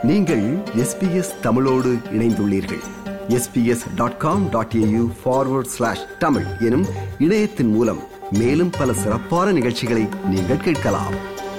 நீங்கள் எஸ்பிஎஸ் தமிழோடு இணைந்துள்ளீர்கள் SBS dot com dot AU forward slash Tamil எனும் இணையத்தின் மூலம் மேலும் பல சிறப்பான நிகழ்ச்சிகளை நீங்கள் கேட்கலாம்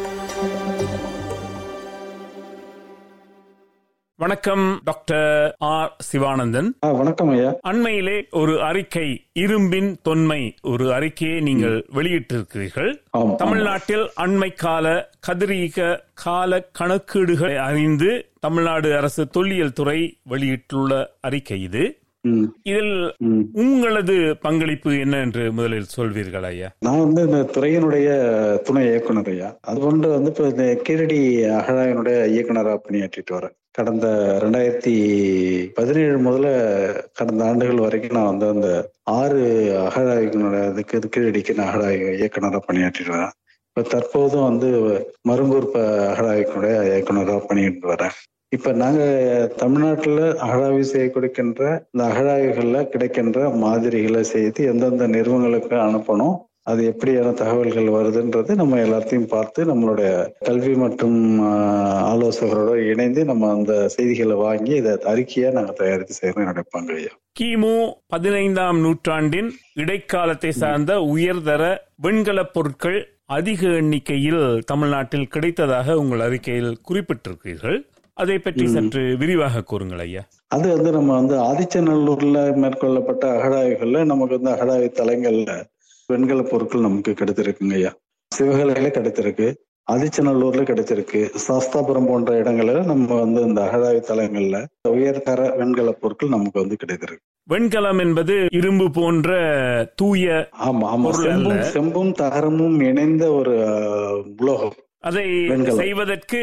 வணக்கம் டாக்டர் ஆர் சிவானந்தன் ஆ, வணக்கம் ஐயா அண்மையிலே ஒரு அறிக்கை இரும்பின் தொன்மை ஒரு அறிக்கையை நீங்கள் வெளியிட்டிருக்கிறீர்கள் ஆம், ஆம். தமிழ்நாட்டில் அண்மை கால கதிரீக கால கணக்கீடுகளை அறிந்து தமிழ்நாடு அரசு தொல்லியல் துறை வெளியிட்டுள்ள அறிக்கை இது ம், இதில் ம். உங்களது பங்களிப்பு என்ன என்று முதலில் சொல்வீர்கள் ஐயா நான் வந்து இந்த துறையினுடைய துணை இயக்குனர் ஐயா அது கொண்டு வந்து இப்போ இந்த கீழடி அகழாயினுடைய இயக்குனராக பணியாற்றிட்டு வரேன் கடந்த ரெண்டாயிரத்தி பதினேழு முதல்ல கடந்த ஆண்டுகள் வரைக்கும் நான் வந்து அந்த ஆறு அகழாய்களுடைய இதுக்கு இது கீழடிக்கு நான் அகழாய் இயக்குனராக பணியாற்றிட்டு வரேன் இப்போ தற்போதும் வந்து மருங்கூர் ப அகழாய்களுடைய இயக்குனராக பண்ணிட்டு வரேன் இப்ப நாங்க தமிழ்நாட்டுல அகழாய்வு செய்ய கொடுக்கின்ற இந்த அகழாய்வுகள்ல கிடைக்கின்ற மாதிரிகளை செய்து எந்தெந்த நிறுவனங்களுக்கு அனுப்பணும் அது எப்படியான தகவல்கள் வருதுன்றது நம்ம எல்லாத்தையும் பார்த்து நம்மளுடைய கல்வி மற்றும் ஆஹ், ஆலோசகரோட இணைந்து நம்ம அந்த செய்திகளை வாங்கி இதை அறிக்கையா நாங்க தயாரித்து செய்யணும் என்னுடைய பங்கு ஐயா கிமு பதினைந்தாம் நூற்றாண்டின் இடைக்காலத்தை சார்ந்த உயர்தர வெண்கலப் பொருட்கள் அதிக எண்ணிக்கையில் தமிழ்நாட்டில் கிடைத்ததாக உங்கள் அறிக்கையில் குறிப்பிட்டிருக்கிறீர்கள் அதை பற்றி சற்று விரிவாக கூறுங்கள் ஐயா அது வந்து நம்ம வந்து ஆதிச்சநல்லூர்ல மேற்கொள்ளப்பட்ட அகழாய்வுகள்ல நமக்கு வந்து அகழாய்வு தலங்கள்ல வெண்கல பொருட்கள் நமக்கு கிடைத்திருக்குங்க ஐயா சிவகலையில கிடைத்திருக்கு ஆதிச்சநல்லூர்ல கிடைச்சிருக்கு சாஸ்தாபுரம் போன்ற இடங்கள்ல நம்ம வந்து இந்த அகழாய்வு தலங்கள்ல உயர்தர வெண்கல பொருட்கள் நமக்கு வந்து கிடைத்திருக்கு வெண்கலம் என்பது இரும்பு போன்ற தூய ஆமா ஆமா பொருள் அல்ல. செம்பும் செம்பும் தகரமும் இணைந்த ஒரு அஹ், உலோகம் அதை வெண்கலம். செய்வதற்கு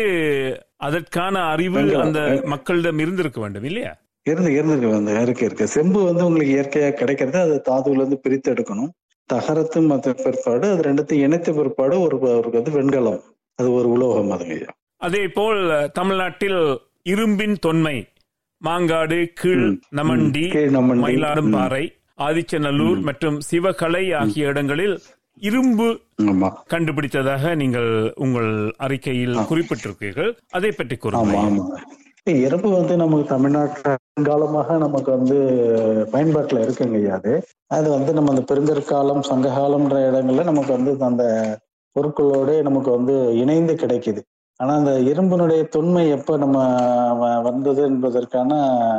அதற்கான அறிவு வெண்கலம். அந்த மக்களிடம் இருந்திருக்க வேண்டும் இல்லையா இருந்து இருந்திருக்கு வந்து இருக்கு இருக்கு செம்பு வந்து உங்களுக்கு இயற்கையா கிடைக்கிறது அது தாதுல இருந்து பிரித்து எடுக்கணும் தகரத்து மற்ற பிற்பாடு அது ரெண்டுத்தையும் இணைத்த பிற்பாடு ஒரு ஒரு வந்து வெண்கலம் அது ஒரு உலோகம் அதுங்க ஐயா அதே போல் தமிழ்நாட்டில் இரும்பின் தொன்மை மாங்காடு கீழ் ம். நமண்டி கீழ் நமண்டி. மயிலாடும்பாறை ஆதிச்சநல்லூர் மற்றும் சிவகலை ஆகிய இடங்களில் இரும்பு ஆமா கண்டுபிடித்ததாக நீங்கள் உங்கள் அறிக்கையில் குறிப்பிட்டிருக்கிறீர்கள் அதை பற்றி ஆமா கூறுங்கள் ஆமா இறப்பு வந்து நமக்கு தமிழ்நாட்டுல காலமாக நமக்கு வந்து பயன்பாட்டுல இருக்குங்க ஐயா அது அது வந்து நம்ம அந்த பெருங்கற்காலம் சங்ககாலம்ன்ற இடங்கள்ல நமக்கு வந்து அந்த பொருட்களோட நமக்கு வந்து இணைந்து கிடைக்குது ஆனா அந்த இரும்பினுடைய தொன்மை எப்ப நம்ம வ- வந்தது என்பதற்கான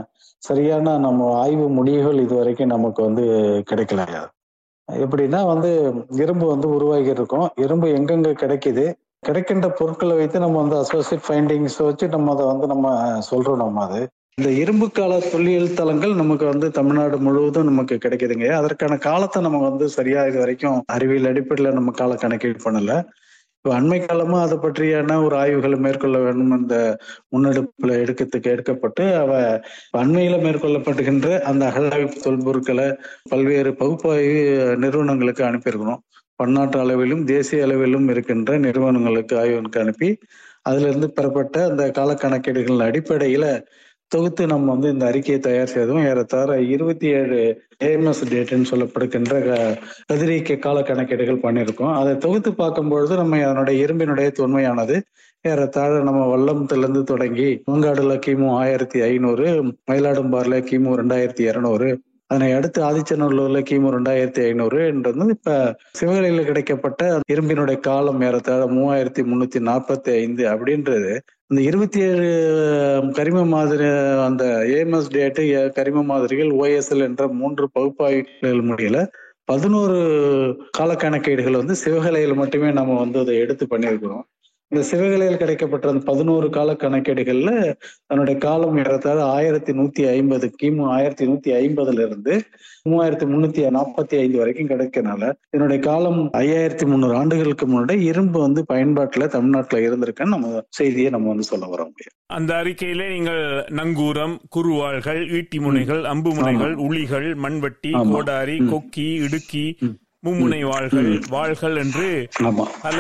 சரியான நம்ம ஆய்வு முடிவுகள் இதுவரைக்கும் நமக்கு வந்து கிடைக்கல ஐயா. எப்படின்னா வந்து இரும்பு வந்து உருவாகி இருக்கும் இரும்பு எங்கெங்க கிடைக்குது கிடைக்கின்ற பொருட்களை வைத்து நம்ம வந்து அசோசியேட் ஃபைண்டிங்ஸ் வச்சு நம்ம அதை வந்து நம்ம சொல்றோம் நம்ம அது இந்த இரும்பு கால தொல்லியல் தலங்கள் நமக்கு வந்து தமிழ்நாடு முழுவதும் நமக்கு கிடைக்குதுங்க அதற்கான காலத்தை நம்ம வந்து சரியா இது வரைக்கும் அறிவியல் அடிப்படையில் நம்ம கால கணக்கீடு பண்ணல இப்போ அண்மை காலமா அதை பற்றியான ஒரு ஆய்வுகளை மேற்கொள்ள வேண்டும் அந்த முன்னெடுப்புல எடுக்கிறதுக்கு எடுக்கப்பட்டு அவ அண்மையில மேற்கொள்ளப்படுகின்ற அந்த அகழாய்வு தொல்பொருட்களை பல்வேறு பகுப்பாய்வு நிறுவனங்களுக்கு அனுப்பியிருக்கணும் பன்னாட்டு அளவிலும் தேசிய அளவிலும் இருக்கின்ற நிறுவனங்களுக்கு ஆய்வுக்கு அனுப்பி அதுல இருந்து பெறப்பட்ட அந்த காலக்கணக்கீடுகளின் அடிப்படையில தொகுத்து நம்ம வந்து இந்த அறிக்கையை தயார் செய்தோம் ஏறத்தாழ இருபத்தி ஏழு ஏஎம்எஸ் டேட்டுன்னு சொல்லப்படுகின்ற க- கதிரியக்க கால கணக்கீடுகள் பண்ணியிருக்கோம் அதை தொகுத்து பார்க்கும்பொழுது நம்ம அதனுடைய இரும்பினுடைய தொன்மையானது ஏறத்தாழ நம்ம வல்லமத்திலிருந்து தொடங்கி பூங்காடுல கிமு ஆயிரத்தி ஐநூறு மயிலாடும்பாறுல கிமு ரெண்டாயிரத்தி இருநூறு அதனை அடுத்து ஆதிச்சநல்லூர்ல கிமு ரெண்டாயிரத்தி ஐநூறு என்றது இப்ப சிவகலையில கிடைக்கப்பட்ட இரும்பினுடைய காலம் ஏறத்தாழ மூவாயிரத்தி முன்னூத்தி நாற்பத்தி ஐந்து அப்படின்றது இந்த இருபத்தி ஏழு கரிம மாதிரி அந்த ஏஎம்எஸ் டேட்டு கரிம மாதிரிகள் ஓஎஸ்எல் என்ற மூன்று பகுப்பாய்வுகள் முடியல பதினோரு கால கணக்கீடுகள் வந்து சிவகலையில் மட்டுமே நம்ம வந்து அதை எடுத்து பண்ணியிருக்கிறோம் இந்த சிவகலையில் கிடைக்கப்பட்ட அந்த பதினோரு கால கணக்கீடுகள்ல அதனுடைய காலம் ஏறத்தாழ ஆயிரத்தி நூத்தி ஐம்பது கிமு ஆயிரத்தி நூத்தி ஐம்பதுல இருந்து மூவாயிரத்தி முன்னூத்தி நாற்பத்தி ஐந்து வரைக்கும் கிடைக்கனால இதனுடைய காலம் ஐயாயிரத்தி முந்நூறு ஆண்டுகளுக்கு முன்னாடி இரும்பு வந்து பயன்பாட்டுல தமிழ்நாட்டுல இருந்திருக்குன்னு நம்ம செய்தியை நம்ம வந்து சொல்ல வர முடியும் அந்த அறிக்கையிலே நீங்கள் நங்கூரம் குருவாள்கள் ஈட்டி முனைகள் அம்பு முனைகள் உளிகள் மண்வெட்டி ஆமா. கோடாரி கொக்கி இடுக்கி மும்முனை வாள்கள் வாள்கள் என்று ஆமா பல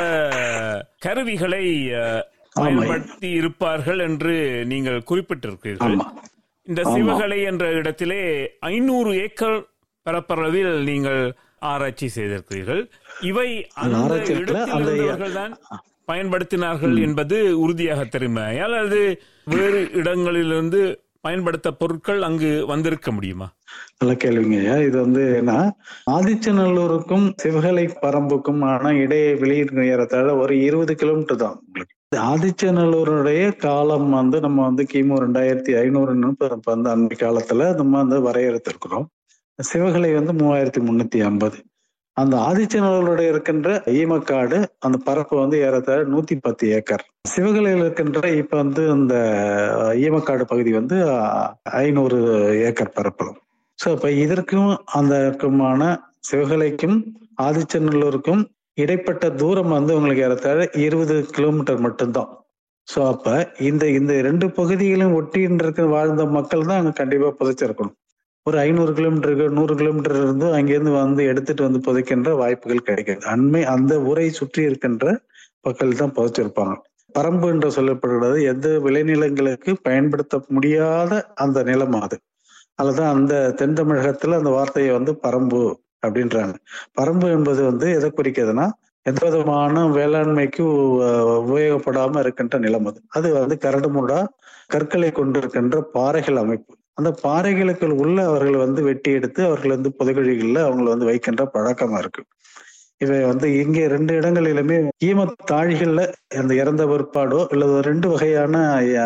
கருவிகளை அஹ், பயன்படுத்தி இருப்பார்கள் என்று நீங்கள் குறிப்பிட்டிருக்கிறீர்கள் ஆமா இந்த சிவகலை என்ற இடத்திலே ஐநூறு ஏக்கர் பரப்பளவில் நீங்கள் ஆராய்ச்சி செய்திருக்கிறீர்கள் இவை அந்த ஆராய்ச்சி இருக்குல்ல, இடத்தில் அந்த- இருந்தவர்கள் தான் பயன்படுத்தினார்கள் என்பது உறுதியாக தெரியுமா அல்லது வேறு இடங்களிலிருந்து பயன்படுத்த பொருட்கள் அங்கு வந்திருக்க முடியுமா நல்ல கேள்விங்க ஐயா இது வந்து என்ன ஆதிச்சநல்லூருக்கும் சிவகலை பரம்புக்கும் ஆனா இடைவெளி ஏறத்தாழ ஒரு இருபது கிலோமீட்டர் தான் உங்களுக்கு ஆதிச்சநல்லூருடைய காலம் வந்து நம்ம வந்து கிமு ரெண்டாயிரத்தி ஐநூறுன்னு இப்ப வந்து அந்த காலத்துல நம்ம வந்து வரையறுத்திருக்கிறோம் சிவகலை வந்து மூவாயிரத்தி முன்னூத்தி ஐம்பது அந்த ஆதிச்சநல்லூருடைய இருக்கின்ற ஈமக்காடு அந்த பரப்பு வந்து ஏறத்தாழ நூத்தி பத்து ஏக்கர் சிவகலையில் இருக்கின்ற இப்ப வந்து இந்த ஈமக்காடு பகுதி வந்து ஐநூறு ஏக்கர் பரப்பளவு ஸோ இப்ப இதற்கும் அந்த சிவகலைக்கும் ஆதிச்சநல்லூருக்கும் இடைப்பட்ட தூரம் வந்து உங்களுக்கு ஏறத்தாழ இருபது கிலோமீட்டர் மட்டும்தான் ஸோ அப்ப இந்த இந்த ரெண்டு பகுதிகளையும் ஒட்டின்னு இருக்க வாழ்ந்த மக்கள் தான் அங்க கண்டிப்பா புதைச்சிருக்கணும் ஒரு ஐநூறு கிலோமீட்டருக்கு நூறு கிலோமீட்டர் இருந்து அங்கேருந்து வந்து எடுத்துட்டு வந்து புதைக்கின்ற வாய்ப்புகள் கிடைக்காது அண்மை அந்த ஊரை சுற்றி இருக்கின்ற மக்கள் தான் புதைச்சிருப்பாங்க பரம்பு என்று சொல்லப்படுகிறது எந்த விளைநிலங்களுக்கு பயன்படுத்த முடியாத அந்த நிலம் அது அதுதான் அந்த தென் தமிழகத்துல அந்த வார்த்தையை வந்து பரம்பு அப்படின்றாங்க பரம்பு என்பது வந்து எதை குறிக்கிறதுனா எந்த விதமான வேளாண்மைக்கு உபயோகப்படாம இருக்கின்ற நிலம் அது அது வந்து கரடுமுடா கற்களை கொண்டிருக்கின்ற பாறைகள் அமைப்பு அந்த பாறைகளுக்கு உள்ள அவர்கள் வந்து வெட்டி எடுத்து அவர்கள் வந்து புதைகுழிகள்ல அவங்களை வந்து வைக்கின்ற பழக்கமா இருக்கு இவை வந்து இங்கே ரெண்டு இடங்களிலுமே ஈம தாழிகள்ல அந்த இறந்த பிற்பாடோ அல்லது ரெண்டு வகையான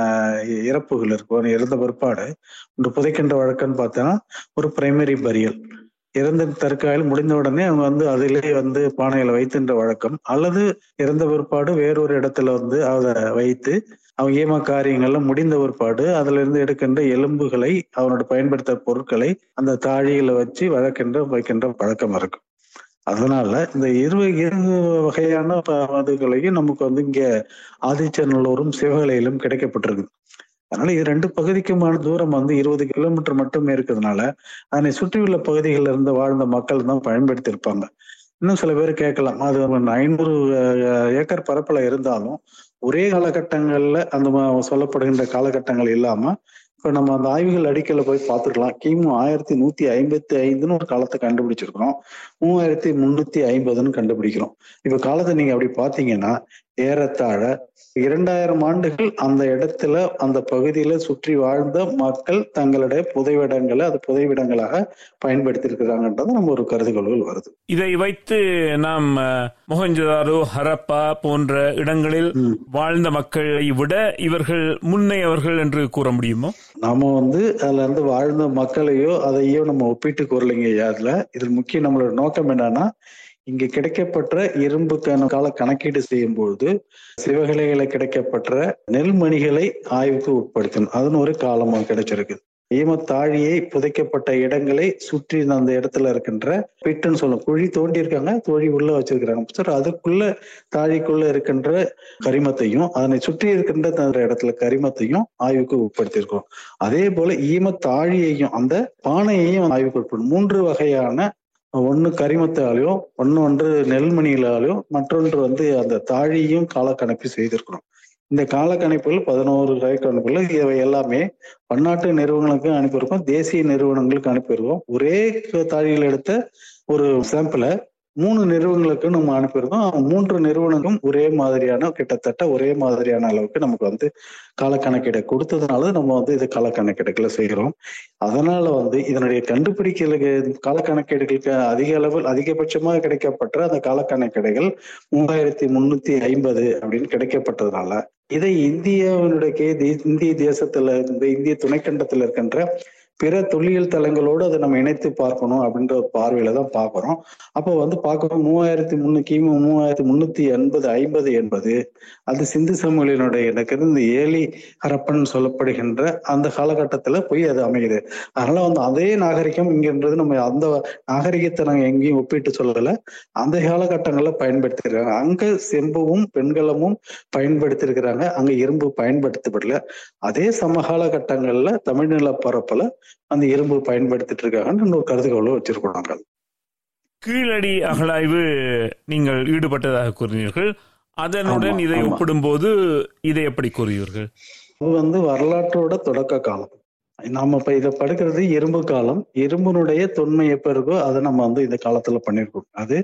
இறப்புகள் இருக்கும் இறந்த பிற்பாடு ஒன்று புதைக்கின்ற வழக்கம்னு பார்த்தோன்னா ஒரு பிரைமரி பரியல் இறந்த தற்காயில் முடிந்த உடனே அவங்க வந்து அதிலே வந்து பானையில வைத்துன்ற வழக்கம் அல்லது இறந்த பிற்பாடு வேறொரு இடத்துல வந்து அதை வைத்து அவங்க ஏமா காரியங்கள்லாம் முடிந்த பிற்பாடு அதுல இருந்து எடுக்கின்ற எலும்புகளை அவனோட பயன்படுத்த பொருட்களை அந்த தாழிகளை வச்சு வழக்கின்ற வைக்கின்ற பழக்கம் இருக்கும் அதனால இந்த இரு இரு வகையான அதுகளையும் நமக்கு வந்து இங்க ஆதிச்சநல்லூரும் சிவகலையிலும் கிடைக்கப்பட்டிருக்கு அதனால இது ரெண்டு பகுதிக்குமான தூரம் வந்து இருபது கிலோமீட்டர் மட்டுமே இருக்கிறதுனால அதனை சுற்றியுள்ள பகுதிகளில் இருந்து வாழ்ந்த மக்கள் தான் பயன்படுத்தி இருப்பாங்க இன்னும் சில பேர் கேட்கலாம் அது ஐநூறு ஏக்கர் பரப்புல இருந்தாலும் ஒரே காலகட்டங்கள்ல அந்த சொல்லப்படுகின்ற காலகட்டங்கள் இல்லாம இப்ப நம்ம அந்த ஆய்வுகள் அடிக்கல போய் பார்த்துக்கலாம் கிமு ஆயிரத்தி நூத்தி ஐம்பத்தி ஐந்துன்னு ஒரு காலத்தை கண்டுபிடிச்சிருக்கிறோம் மூவாயிரத்தி முன்னூத்தி ஐம்பதுன்னு கண்டுபிடிக்கிறோம் இப்ப காலத்தை நீங்க அப்படி பாத்தீங்கன்னா ஏறத்தாழ இரண்டாயிரம் ஆண்டுகள் அந்த இடத்துல அந்த பகுதியில சுற்றி வாழ்ந்த மக்கள் தங்களுடைய புதைவிடங்களை அது புதைவிடங்களாக பயன்படுத்தி இருக்கிறாங்கன்றது நம்ம ஒரு கருதுகோள்கள் வருது இதை வைத்து நாம் மொஹஞ்சதாரோ ஹரப்பா போன்ற இடங்களில் வாழ்ந்த மக்களை விட இவர்கள் முன்னையவர்கள் என்று கூற முடியுமோ நாம வந்து அதுல இருந்து வாழ்ந்த மக்களையோ அதையோ நம்ம ஒப்பிட்டு கூறலைங்க அதுல இதில் முக்கிய நம்மளோட நோக்கம் என்னன்னா இங்க கிடைக்கப்பட்ட இரும்புக்கான கால கணக்கீடு செய்யும் பொழுது சிவகலைகளை கிடைக்கப்பட்ட நெல்மணிகளை ஆய்வுக்கு உட்படுத்தணும் அதுன்னு ஒரு காலமா கிடைச்சிருக்கு ஈமத்தாழியை புதைக்கப்பட்ட இடங்களை சுற்றி அந்த இடத்துல இருக்கின்ற பிட்டுன்னு சொல்லும் குழி தோண்டி இருக்காங்க தோழி உள்ள வச்சிருக்கிறாங்க சார் அதுக்குள்ள தாழிக்குள்ள இருக்கின்ற கரிமத்தையும் அதனை சுற்றி இருக்கின்ற அந்த இடத்துல கரிமத்தையும் ஆய்வுக்கு உட்படுத்தியிருக்கோம் அதே போல ஈமத்தாழியையும் அந்த பானையையும் ஆய்வுக்கு உட்படும் மூன்று வகையான ஒன்று கரிமத்தாலையும் ஒன்று ஒன்று நெல்மணிகளாலையும் மற்றொன்று வந்து அந்த தாழியும் காலக்கணிப்பு செய்திருக்கிறோம் இந்த காலக்கணிப்புகள் பதினோரு கணிப்புகள் இவை எல்லாமே பன்னாட்டு நிறுவனங்களுக்கு அனுப்பியிருக்கோம் தேசிய நிறுவனங்களுக்கு அனுப்பியிருக்கோம் ஒரே தாழியில் எடுத்த ஒரு சாம்பிளை மூணு நிறுவனங்களுக்கு நம்ம அனுப்பியிருக்கோம் மூன்று நிறுவனங்களும் ஒரே மாதிரியான கிட்டத்தட்ட ஒரே மாதிரியான அளவுக்கு நமக்கு வந்து காலக்கணக்கீடை கொடுத்ததுனால நம்ம வந்து இது காலக்கணக்கீடுகளை செய்கிறோம் அதனால வந்து இதனுடைய கண்டுபிடிக்கலுக்கு காலக்கணக்கீடுகளுக்கு அதிக அளவில் அதிகபட்சமாக கிடைக்கப்பட்ட அந்த காலக்கணக்கீடுகள் மூவாயிரத்தி முன்னூத்தி ஐம்பது அப்படின்னு கிடைக்கப்பட்டதுனால இதை இந்தியாவினுடைய இந்திய தேசத்துல இந்த இந்திய துணைக்கண்டத்துல இருக்கின்ற பிற தொல்லியல் தலங்களோடு அதை நம்ம இணைத்து பார்க்கணும் அப்படின்ற ஒரு பார்வையில தான் பார்க்கிறோம் அப்போ வந்து பார்க்கணும் மூவாயிரத்தி முன்னூ கிமு மூவாயிரத்தி முன்னூத்தி எண்பது ஐம்பது என்பது அது சிந்து சமூகத்தினுடைய எனக்கு இந்த ஏலி ஹரப்பன் சொல்லப்படுகின்ற அந்த காலகட்டத்துல போய் அது அமையுது அதனால வந்து அதே நாகரிகம் இங்கன்றது நம்ம அந்த நாகரிகத்தை நாங்க எங்கேயும் ஒப்பிட்டு சொல்லல அந்த காலகட்டங்கள்ல பயன்படுத்திருக்காங்க அங்க செம்புவும் பெண்களமும் பயன்படுத்திருக்கிறாங்க அங்க இரும்பு பயன்படுத்தப்படல அதே சமகால கட்டங்கள்ல தமிழ்நில பரப்பல அந்த இரும்பு பயன்படுத்திட்டு இருக்காங்கன்னு ஒரு கருதுகோளை வச்சிருக்கோம் நாங்கள் கீழடி அகழாய்வு நீங்கள் ஈடுபட்டதாக கூறினீர்கள் அதனுடன் இதை ஒப்பிடும்போது இதை எப்படி கூறுவீர்கள் அது வந்து வரலாற்றோட தொடக்க காலம் நாம இப்ப இதை படுக்கிறது இரும்பு காலம் இரும்பினுடைய தொன்மை எப்ப இருக்கோ அதை நம்ம வந்து இந்த காலத்துல பண்ணிருக்கோம் அது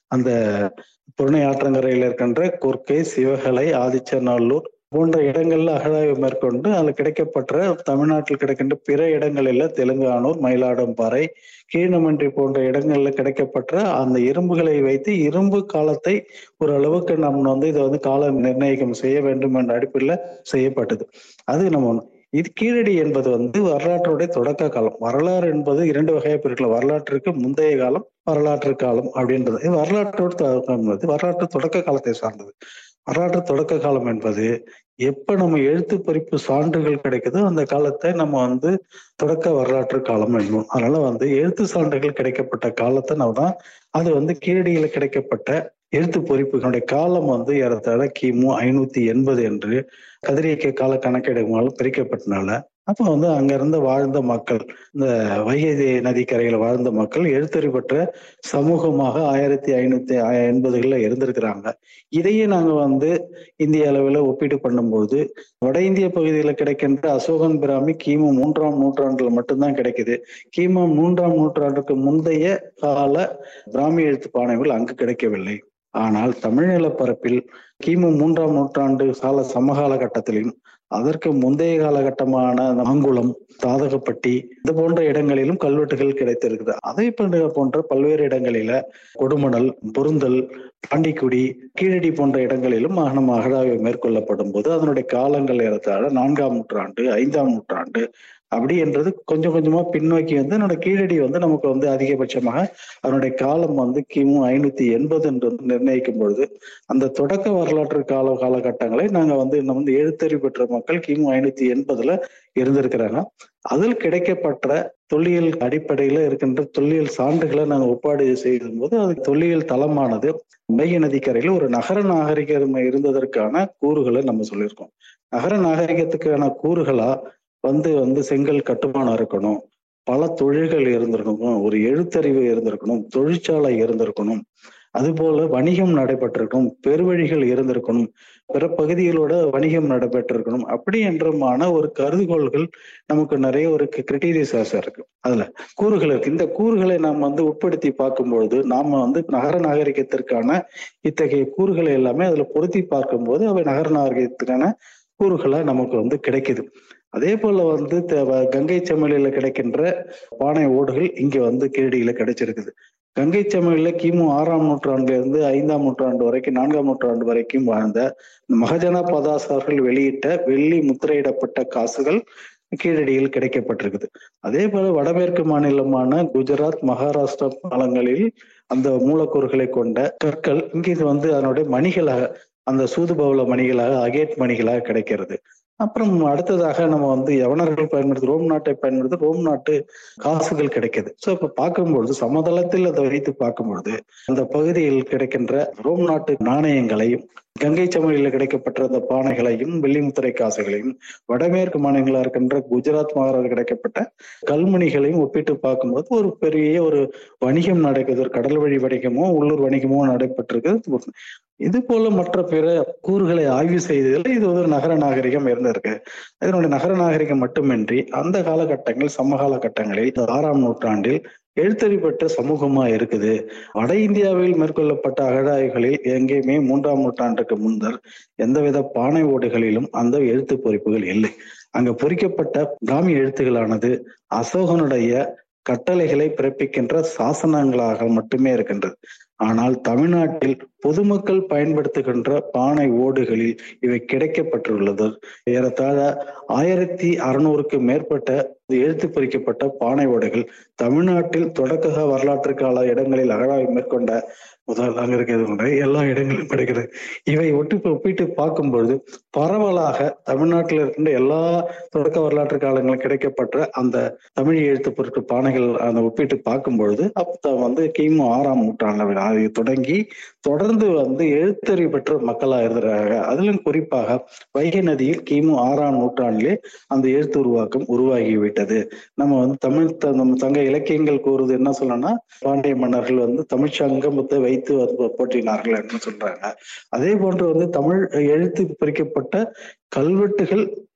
அந்த புறணை ஆற்றங்கரையில் இருக்கின்ற கொர்க்கை சிவகலை ஆதிச்சநல்லூர் போன்ற இடங்கள்ல அகழாய்வு மேற்கொண்டு அதில் கிடைக்கப்பட்ட தமிழ்நாட்டில் கிடைக்கின்ற பிற இடங்களில் தெலுங்கானூர் மயிலாடும்பாறை கீழமன்றி போன்ற இடங்கள்ல கிடைக்கப்பட்ட அந்த இரும்புகளை வைத்து இரும்பு காலத்தை ஓரளவுக்கு நம்ம வந்து இதை வந்து கால நிர்ணயிக்கம் செய்ய வேண்டும் என்ற அடிப்படையில் செய்யப்பட்டது அது நம்ம இது கீழடி என்பது வந்து வரலாற்றுடைய தொடக்க காலம் வரலாறு என்பது இரண்டு வகையா பிரிக்கலாம் வரலாற்றுக்கு முந்தைய காலம் வரலாற்று காலம் அப்படின்றது இது வரலாற்றோடு என்பது வரலாற்று தொடக்க காலத்தை சார்ந்தது வரலாற்று தொடக்க காலம் என்பது எப்ப நம்ம எழுத்து பறிப்பு சான்றுகள் கிடைக்குதோ அந்த காலத்தை நம்ம வந்து தொடக்க வரலாற்று காலம் என்னும் அதனால வந்து எழுத்து சான்றுகள் கிடைக்கப்பட்ட காலத்தை நம்ம தான் அது வந்து கீழடியில கிடைக்கப்பட்ட எழுத்து பொறிப்புகளுடைய காலம் வந்து ஏறத்தாழ கிமு ஐநூத்தி எண்பது என்று கதிரியக்க கால கணக்கெடு மூலம் பிரிக்கப்பட்டனால அப்ப வந்து அங்க இருந்து வாழ்ந்த மக்கள் இந்த வைகை நதிக்கரையில வாழ்ந்த மக்கள் எழுத்தறிவற்ற சமூகமாக ஆயிரத்தி ஐநூத்தி எண்பதுகள்ல இருந்திருக்கிறாங்க இதையே நாங்க வந்து இந்திய அளவில் ஒப்பீடு பண்ணும்போது வட இந்திய பகுதியில் கிடைக்கின்ற அசோகன் பிராமி கிமு மூன்றாம் நூற்றாண்டுல மட்டும்தான் கிடைக்குது கிமு மூன்றாம் நூற்றாண்டுக்கு முந்தைய கால பிராமி எழுத்து பானைகள் அங்கு கிடைக்கவில்லை ஆனால் தமிழ் நிலப்பரப்பில் கிமு மூன்றாம் நூற்றாண்டு கால சமகால கட்டத்திலும் அதற்கு முந்தைய காலகட்டமான மாங்குளம் தாதகப்பட்டி இது போன்ற இடங்களிலும் கல்வெட்டுகள் கிடைத்திருக்குது அதை போன்ற பல்வேறு இடங்களில கொடுமணல் பொருந்தல் பாண்டிக்குடி கீழடி போன்ற இடங்களிலும் நம்ம அகழாய்வு மேற்கொள்ளப்படும் போது அதனுடைய காலங்கள் ஏறத்தாழ நான்காம் நூற்றாண்டு ஐந்தாம் நூற்றாண்டு அப்படி என்றது கொஞ்சம் கொஞ்சமா பின்னோக்கி வந்து என்னோட கீழடி வந்து நமக்கு வந்து அதிகபட்சமாக அதனுடைய காலம் வந்து கிமு ஐநூத்தி எண்பது என்று நிர்ணயிக்கும் பொழுது அந்த தொடக்க வரலாற்று கால காலகட்டங்களை நாங்க வந்து இன்னும் வந்து எழுத்தறிவு பெற்ற மக்கள் கிமு ஐநூத்தி எண்பதுல இருந்திருக்கிறாங்க அதில் கிடைக்கப்பட்ட தொல்லியல் அடிப்படையில இருக்கின்ற தொல்லியல் சான்றுகளை நாங்கள் ஒப்பாடு செய்யும் போது அது தொல்லியல் தளமானது மைய நதிக்கரையில ஒரு நகர நாகரிகம் இருந்ததற்கான கூறுகளை நம்ம சொல்லியிருக்கோம் நகர நாகரிகத்துக்கான கூறுகளா வந்து வந்து செங்கல் கட்டுமானம் இருக்கணும் பல தொழில்கள் இருந்திருக்கணும் ஒரு எழுத்தறிவு இருந்திருக்கணும் தொழிற்சாலை இருந்திருக்கணும் அதுபோல வணிகம் நடைபெற்றிருக்கணும் பெருவழிகள் இருந்திருக்கணும் பிற பகுதிகளோட வணிகம் நடைபெற்றிருக்கணும் அப்படி என்றமான ஒரு கருதுகோள்கள் நமக்கு நிறைய ஒரு கிரிட்டீரியஸாஸ் இருக்கு அதுல கூறுகள் இருக்கு இந்த கூறுகளை நாம் வந்து உட்படுத்தி பார்க்கும்பொழுது நாம வந்து நகர நாகரிகத்திற்கான இத்தகைய கூறுகளை எல்லாமே அதுல பொருத்தி பார்க்கும்போது அவை நகர நாகரிகத்துக்கான கூறுகளா நமக்கு வந்து கிடைக்குது அதே போல வந்து கங்கை சமவெளியில கிடைக்கின்ற பானை ஓடுகள் இங்க வந்து கீழடியில கிடைச்சிருக்குது கங்கை சமவெளியில கிமு ஆறாம் நூற்றாண்டுல இருந்து ஐந்தாம் நூற்றாண்டு வரைக்கும் நான்காம் நூற்றாண்டு வரைக்கும் வாழ்ந்த மகஜன பதாசார்கள் வெளியிட்ட வெள்ளி முத்திரையிடப்பட்ட காசுகள் கீழடியில் கிடைக்கப்பட்டிருக்குது அதே போல வடமேற்கு மாநிலமான குஜராத் மகாராஷ்டிரா மாநிலங்களில் அந்த மூலக்கூறுகளை கொண்ட கற்கள் இங்கே வந்து அதனுடைய மணிகளாக அந்த சூதுபவள மணிகளாக அகேட் மணிகளாக கிடைக்கிறது அப்புறம் அடுத்ததாக நம்ம வந்து யவனர்கள் பயன்படுத்தி ரோம் நாட்டை பயன்படுத்தி ரோம் நாட்டு காசுகள் கிடைக்குது ஸோ இப்ப பார்க்கும்பொழுது சமதளத்தில் அதை வைத்து பார்க்கும்பொழுது அந்த பகுதியில் கிடைக்கின்ற ரோம் நாட்டு நாணயங்களையும் கங்கை சமவெளியில் கிடைக்கப்பட்ட அந்த பானைகளையும் வெள்ளிமுத்திரை காசுகளையும் வடமேற்கு மாநிலங்களா இருக்கின்ற குஜராத் மாகாணத்தில் கிடைக்கப்பட்ட கல்மணிகளையும் ஒப்பிட்டு பார்க்கும்போது ஒரு பெரிய ஒரு வணிகம் நடக்குது ஒரு கடல் வழி வணிகமோ உள்ளூர் வணிகமோ நடைபெற்றிருக்கு இது போல மற்ற பிற கூறுகளை ஆய்வு செய்ததில் இது ஒரு நகர நாகரிகம் இருந்திருக்கு இதனுடைய நகர நாகரிகம் மட்டுமின்றி அந்த காலகட்டங்கள் சமகால கட்டங்களில் ஆறாம் நூற்றாண்டில் எழுத்தறிப்பட்ட சமூகமா இருக்குது வட இந்தியாவில் மேற்கொள்ளப்பட்ட அகழாய்வுகளில் எங்கேயுமே மூன்றாம் நூற்றாண்டுக்கு முன்னர் எந்தவித பானை ஓடுகளிலும் அந்த எழுத்து பொறிப்புகள் இல்லை அங்க பொறிக்கப்பட்ட பிராமி எழுத்துகளானது அசோகனுடைய கட்டளைகளை பிறப்பிக்கின்ற சாசனங்களாக மட்டுமே இருக்கின்றது ஆனால் தமிழ்நாட்டில் பொதுமக்கள் பயன்படுத்துகின்ற பானை ஓடுகளில் இவை கிடைக்கப்பட்டுள்ளது ஏறத்தாழ ஆயிரத்தி அறுநூறுக்கு மேற்பட்ட எழுத்து பொறிக்கப்பட்ட பானை ஓடுகள் தமிழ்நாட்டில் தொடக்க வரலாற்று கால இடங்களில் அகழாய்வு மேற்கொண்ட முதல் அங்க இருக்கிறது எல்லா இடங்களிலும் கிடைக்கிறது இவை ஒட்டு ஒப்பிட்டு பார்க்கும்பொழுது பரவலாக தமிழ்நாட்டில் இருக்கின்ற எல்லா தொடக்க வரலாற்று காலங்களில் கிடைக்கப்பட்ட அந்த தமிழ் எழுத்து பொருட்கள் பானைகள் அந்த ஒப்பிட்டு பார்க்கும் பொழுது அப்ப வந்து கிமு ஆறாம் நூற்றாண்டு தொடங்கி தொடர்ந்து வந்து எழுத்தறிவு பெற்ற மக்களா இருக்கிறாங்க அதிலும் குறிப்பாக வைகை நதியில் கிமு ஆறாம் நூற்றாண்டிலே அந்த எழுத்து உருவாக்கம் உருவாகிவிட்டது நம்ம வந்து தமிழ் நம்ம சங்க இலக்கியங்கள் கூறுவது என்ன சொல்லணும்னா பாண்டிய மன்னர்கள் வந்து தமிழ் சங்கமத்தை வைத்து போற்றினார்கள் என்று சொல்றாங்க அதே போன்று வந்து தமிழ் எழுத்து பிரிக்கப்பட்ட கல்வெட்டுகள்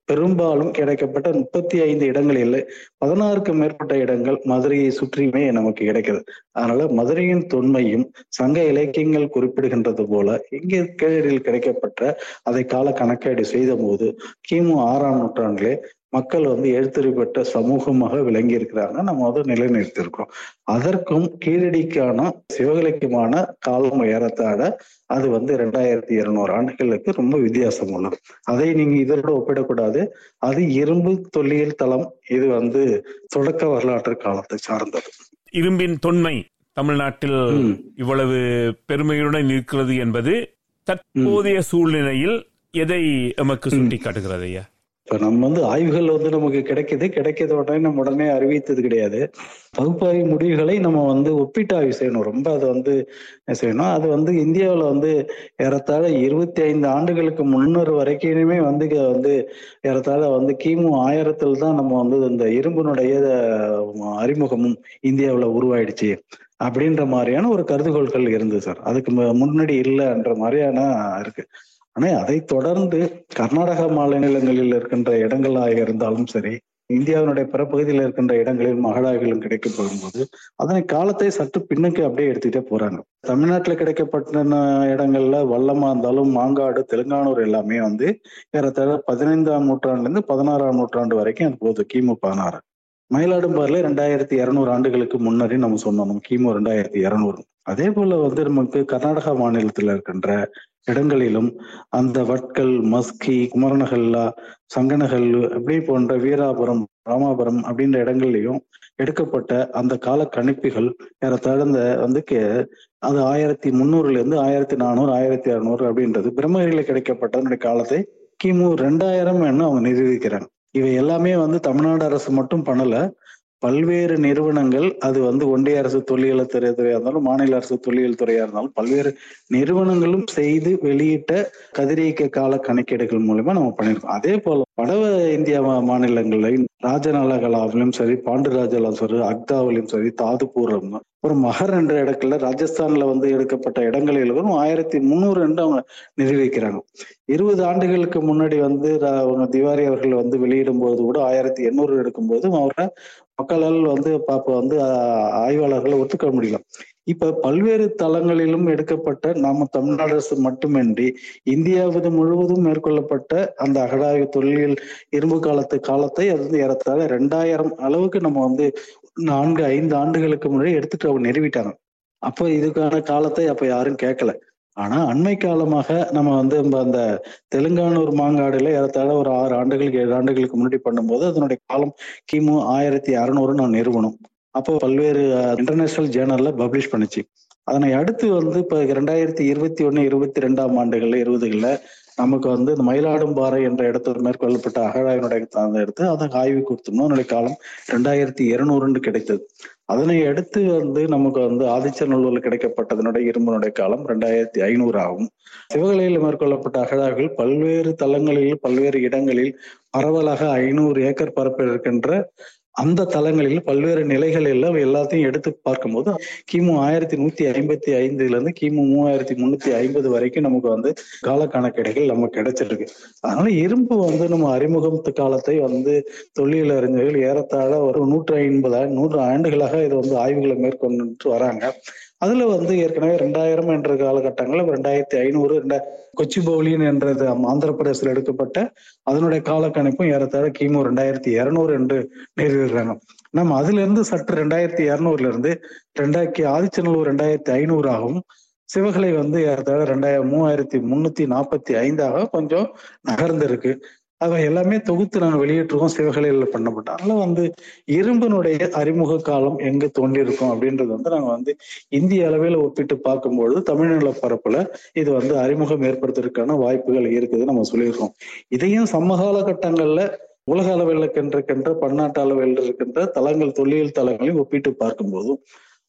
பெரும்பாலும் கிடைக்கப்பட்ட முப்பத்தி ஐந்து இடங்களில் பதினாறுக்கும் மேற்பட்ட இடங்கள் மதுரையை சுற்றியுமே நமக்கு கிடைக்கிறது அதனால மதுரையின் தொன்மையும் சங்க இலக்கியங்கள் குறிப்பிடுகின்றது போல இங்கே கீழடியில் கிடைக்கப்பட்ட அதை கால கணக்கீடு செய்த போது கிமு ஆறாம் நூற்றாண்டிலே மக்கள் வந்து எழுத்தறிப்பட்ட சமூகமாக விளங்கி இருக்கிறாங்க நம்ம அதை நிலைநிறுத்திருக்கிறோம் அதற்கும் கீழடிக்கான சிவகலைக்குமான காலம் ஏறத்தாழ அது வந்து ரெண்டாயிரத்தி இருநூறு ஆண்டுகளுக்கு ரொம்ப வித்தியாசம் உள்ளது அதை நீங்க இதோட ஒப்பிடக்கூடாது அது இரும்பு தொல்லியல் தளம் இது வந்து தொடக்க வரலாற்று காலத்தை சார்ந்தது இரும்பின் தொன்மை தமிழ்நாட்டில் ம். இவ்வளவு பெருமையுடன் இருக்கிறது என்பது தற்போதைய சூழ்நிலையில் எதை எமக்கு சுட்டி காட்டுகிறது ஐயா இப்ப நம்ம வந்து ஆய்வுகள் வந்து நமக்கு கிடைக்குது கிடைக்கிற உடனே நம்ம உடனே அறிவித்தது கிடையாது பகுப்பாய்வு முடிவுகளை நம்ம வந்து ஒப்பீட்டு ஆய்வு செய்யணும் ரொம்ப அதை வந்து என்ன செய்யணும் அது வந்து இந்தியாவில் வந்து ஏறத்தாழ இருபத்தி ஐந்து ஆண்டுகளுக்கு முன்னர் வரைக்குமே வந்து இங்க வந்து ஏறத்தாழ வந்து கிமு ஆயிரத்தில் தான் நம்ம வந்து இந்த இரும்பினுடைய அஹ், அறிமுகமும் இந்தியாவில் உருவாயிடுச்சு அப்படின்ற மாதிரியான ஒரு கருதுகோள்கள் இருந்தது சார் அதுக்கு மு- முன்னாடி இல்லைன்ற மாதிரியான இருக்கு ஆனா அதை தொடர்ந்து கர்நாடக மாநிலங்களில் இருக்கின்ற இடங்களாக இருந்தாலும் சரி இந்தியாவினுடைய பிற பகுதியில் இருக்கின்ற இடங்களில் மகடாய்களும் கிடைக்கப்படும் போது அதனை காலத்தை சற்று பின்னுக்கு அப்படியே எடுத்துக்கிட்டே போறாங்க தமிழ்நாட்டுல கிடைக்கப்பட்ட ந- இடங்கள்ல வல்லமா இருந்தாலும் மாங்காடு தெலுங்கானூர் எல்லாமே வந்து ஏறத்தாழ பதினைந்தாம் நூற்றாண்டுல இருந்து பதினாறாம் நூற்றாண்டு வரைக்கும் அது போகுது கிமு பதினாறு மயிலாடும்பாறையில ரெண்டாயிரத்தி இருநூறு ஆண்டுகளுக்கு முன்னாடி நம்ம சொன்னோம் நம்ம கிமு ரெண்டாயிரத்தி இருநூறு அதே போல வந்து நமக்கு கர்நாடகா மாநிலத்தில் இருக்கின்ற இடங்களிலும் அந்த வட்கல் மஸ்கி குமரனகல்லா சங்கனகல்லு அப்படி போன்ற வீராபுரம் ராமாபுரம் அப்படின்ற இடங்கள்லயும் எடுக்கப்பட்ட அந்த கால கணிப்புகள் ஏறத்தாழ இந்த வந்து கே- அது ஆயிரத்தி முந்நூறுல இருந்து ஆயிரத்தி நானூறு ஆயிரத்தி அறுநூறு அப்படின்றது பிரம்மகிரியில கிடைக்கப்பட்ட அதனுடைய காலத்தை கிமு ரெண்டாயிரம் அவங்க நிரூபிக்கிறாங்க இவை எல்லாமே வந்து தமிழ்நாடு அரசு மட்டும் பண்ணல பல்வேறு நிறுவனங்கள் அது வந்து ஒன்றிய அரசு தொல்லியல் துறை துறையா இருந்தாலும் மாநில அரசு தொல்லியல் துறையா இருந்தாலும் பல்வேறு நிறுவனங்களும் செய்து வெளியிட்ட கதிரியக்க கால கணக்கீடுகள் மூலமா நம்ம பண்ணியிருக்கோம் அதே போல வட இந்தியா மா- மாநிலங்கள்லையும் ராஜநாளகலாவிலும் சரி பாண்டுராஜாலும் சரி அக்தாவிலும் சரி தாதுபூரம் அப்புறம் மகர் என்ற இடத்துல ராஜஸ்தான்ல வந்து எடுக்கப்பட்ட இடங்களிலும் ஆயிரத்தி முந்நூறு என்று அவங்க நிரூபிக்கிறாங்க இருபது ஆண்டுகளுக்கு முன்னாடி வந்து ரா- அவங்க திவாரி அவர்கள் வந்து வெளியிடும் போது கூட ஆயிரத்தி எண்ணூறு எடுக்கும்போது அவரை மக்களால் வந்து பாப்ப வந்து ஆஹ், ஆய்வாளர்கள் ஒத்துக்க முடியல இப்ப பல்வேறு தளங்களிலும் எடுக்கப்பட்ட நம்ம தமிழ்நாடு அரசு மட்டுமின்றி இந்தியாவது முழுவதும் மேற்கொள்ளப்பட்ட அந்த அகடாய்வு தொல்லியல் இரும்பு காலத்து காலத்தை அது வந்து ஏறத்தாழ ரெண்டாயிரம் அளவுக்கு நம்ம வந்து நான்கு ஐந்து ஆண்டுகளுக்கு முன்னாடி எடுத்துட்டு அவங்க நிறுவிட்டாங்க அப்ப இதுக்கான காலத்தை அப்ப யாரும் கேட்கல ஆனா அண்மை காலமாக நம்ம வந்து நம்ம அந்த தெலுங்கானூர் மாங்காடுல ஏறத்தாழ ஒரு ஆறு ஆண்டுகளுக்கு ஏழு ஆண்டுகளுக்கு முன்னாடி பண்ணும்போது அதனுடைய காலம் கிமு ஆயிரத்தி அறுநூறு நான் நிறுவனம் அப்போ பல்வேறு இன்டர்நேஷனல் ஜேர்னல்ல பப்ளிஷ் பண்ணுச்சு அதனை அடுத்து வந்து இப்ப ரெண்டாயிரத்தி இருபத்தி ஒண்ணு இருபத்தி ரெண்டாம் ஆண்டுகள்ல இருபதுகள்ல நமக்கு வந்து இந்த மயிலாடும்பாறை என்ற இடத்துல மேற்கொள்ளப்பட்ட அகழாய்வினுடைய அந்த எடுத்து அதை ஆய்வு கொடுத்தோம்னா அதனுடைய காலம் ரெண்டாயிரத்தி இருநூறுன்னு கிடைத்தது அதனை அடுத்து வந்து நமக்கு வந்து ஆதிச்சநல்லூர்ல கிடைக்கப்பட்டதனுடைய இரும்புனுடைய காலம் ரெண்டாயிரத்தி ஐநூறு ஆகும் சிவகலையில் மேற்கொள்ளப்பட்ட அகழாய்வுகள் பல்வேறு தளங்களில் பல்வேறு இடங்களில் பரவலாக ஐநூறு ஏக்கர் பரப்பில் இருக்கின்ற அந்த தளங்களில் பல்வேறு நிலைகளில் எல்லாத்தையும் எடுத்து பார்க்கும்போது கிமு ஆயிரத்தி நூத்தி ஐம்பத்தி ஐந்துல இருந்து கிமு மூவாயிரத்தி முன்னூத்தி ஐம்பது வரைக்கும் நமக்கு வந்து கால கணக்கெடுகள் நமக்கு கிடைச்சிருக்கு அதனால இரும்பு வந்து நம்ம அறிமுகத்து காலத்தை வந்து தொல்லியல் அறிஞர்கள் ஏறத்தாழ ஒரு நூற்றி ஐம்பது நூறு ஆண்டுகளாக இது வந்து ஆய்வுகளை மேற்கொண்டு வராங்க அதுல வந்து ஏற்கனவே ரெண்டாயிரம் என்ற காலகட்டங்களில் ரெண்டாயிரத்தி ஐநூறு ரெண்டா கொச்சி பவுலியன் என்றது ஆந்திர பிரதேசத்தில் எடுக்கப்பட்ட அதனுடைய கால கணிப்பும் ஏறத்தாழ கிமு ரெண்டாயிரத்தி இருநூறு என்று நிறுவிடுறாங்க நம்ம அதுல இருந்து சற்று ரெண்டாயிரத்தி இருநூறுல இருந்து ரெண்டாயிரத்தி ஆதிச்சநல்லூர் ரெண்டாயிரத்தி ஐநூறு ஆகும் சிவகலை வந்து ஏறத்தாழ ரெண்டாயிரம் மூவாயிரத்தி முன்னூத்தி நாற்பத்தி ஐந்தாக கொஞ்சம் நகர்ந்திருக்கு அவை எல்லாமே தொகுத்து நாங்கள் வெளியிட்டிருக்கோம் சிவகலையில் பண்ணப்பட்ட அதனால வந்து இரும்பினுடைய அறிமுக காலம் எங்க தோன்றியிருக்கும் அப்படின்றது வந்து நாங்க வந்து இந்திய அளவில் ஒப்பிட்டு பார்க்கும்பொழுது தமிழ் நிலப்பரப்புல இது வந்து அறிமுகம் ஏற்படுத்துறதுக்கான வாய்ப்புகள் இருக்குது நம்ம சொல்லியிருக்கோம் இதையும் சமகால கட்டங்கள்ல உலக அளவில் இருக்கின்ற பன்னாட்டு அளவில் இருக்கின்ற தளங்கள் தொல்லியல் தளங்களையும் ஒப்பிட்டு பார்க்கும்போதும்